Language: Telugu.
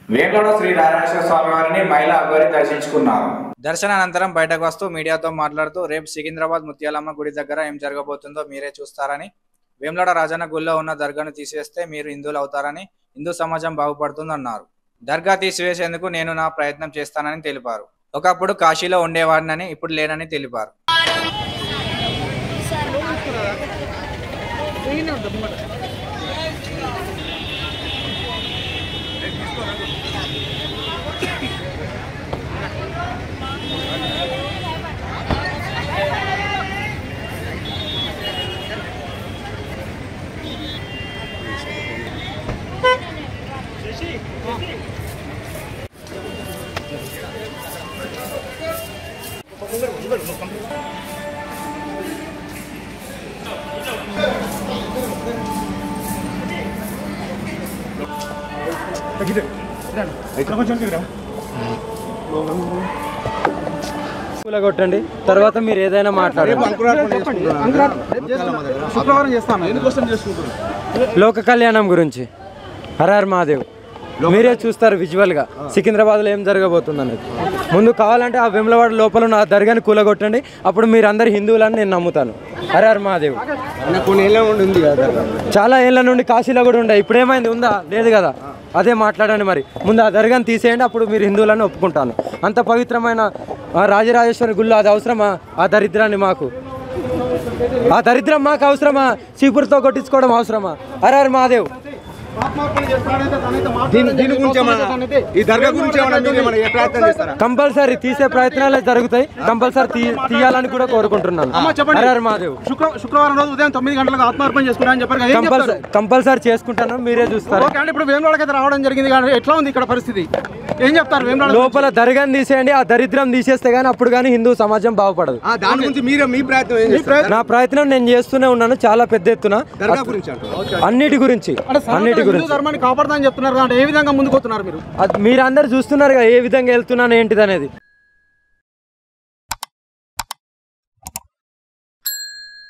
వేంకట శ్రీ నారాయణ స్వామి వారిని మహిళా అఘోరి దర్శించుకున్నారు దర్శనానంతరం బయటకు వస్తూ మీడియాతో మాట్లాడుతూ రేపు సికింద్రాబాద్ ముత్యాలమ్మ గుడి దగ్గర ఏం జరగబోతుందో మీరే చూస్తారని వేములవాడ రాజన్న గుడిలో ఉన్న దర్గాను తీసివేస్తే మీరు హిందువులు అవుతారని హిందూ సమాజం బాగుపడుతుందన్నారు దర్గా తీసివేసేందుకు నేను నా ప్రయత్నం చేస్తానని తెలిపారు ఒకప్పుడు కాశీలో ఉండేవాడినని ఇప్పుడు లేనని తెలిపారు కొట్టండి తర్వాత మీరు ఏదైనా మాట్లాడండి శుక్రవారం చేస్తాను ఎందుకోసం చేసుకుంటున్నాను లోక కళ్యాణం గురించి హరహర్ మహాదేవ్ మీరే చూస్తారు విజువల్ గా సికింద్రాబాద్ లో ఏం జరగబోతుంది అనేది ముందు కావాలంటే ఆ వెమ్లవాడ లోపల ఉన్న ఆ దర్గాని కూలగొట్టండి అప్పుడు మీరు అందరు హిందువులని నేను నమ్ముతాను హరహర్ మహాదేవ్ కొన్ని ఏళ్ళ ఉండి ఉంది కదా చాలా ఏళ్ళ నుండి కాశీలో కూడా ఉండే ఇప్పుడు ఏమైంది ఉందా లేదు కదా అదే మాట్లాడండి మరి ముందు ఆ దర్గాని తీసేయండి అప్పుడు మీరు హిందువులని ఒప్పుకుంటాను అంత పవిత్రమైన ఆ రాజరాజేశ్వరి గుళ్ళు అది అవసరమా ఆ దరిద్రాన్ని మాకు ఆ దరిద్రం మాకు అవసరమా చీపురుతో కొట్టించుకోవడం అవసరమా హరహర్ మహాదేవ్ దీని దీని గురించి ఏమన్నా ఈ దర్గా గురించి ఏమన్నా మీరు ఏమన్నా ఏ ప్రయత్నం చేస్తారా కంపల్సరీ తీసే ప్రయత్నాలే జరుగుతాయి కంపల్సరీ తీ తీయాలని కూడా కోరుకుంటున్నాను చెప్పండి. హరహర్ మహాదేవ్ శుక్ర శుక్రవారం రోజు ఉదయం తొమ్మిది గంటలకు ఆత్మార్పణ చేసుకున్నారని చెప్పారు కదా ఏం కంపల్సరీ చెప్తారు? కంపల్సరీ చేసుకుంటాను మీరే చూస్తారు ఓకే అంటే ఇప్పుడు వేములవాడకి అయితే రావడం జరిగింది కానీ ఎట్లా ఉంది ఇక్కడ పరిస్థితి ఏం చెప్తారు వేములవాడ లోపల దర్గాని తీసేయండి ఆ దరిద్రం తీసేస్తే గానీ అప్పుడు కానీ హిందూ సమాజం బాగుపడదు దాని గురించి మీరే మీ ప్రయత్నం ఏం చేస్తారు నా ప్రయత్నం నేను చేస్తూనే ఉన్నాను చాలా పెద్ద ఎత్తున దర్గా గురించి అంటారు అన్నిటి గురించి అంటే సనాతన అన్నిటి హిందూ గురించి ధర్మాన్ని కాపాడుతా అని చెప్తున్నారు అంటే ఏ విధంగా ముందుకు వస్తున్నారు మీరు అది మీరందరూ చూస్తున్నారు కదా ఏ విధంగా వెళ్తున్నాను ఏంటిది అనేది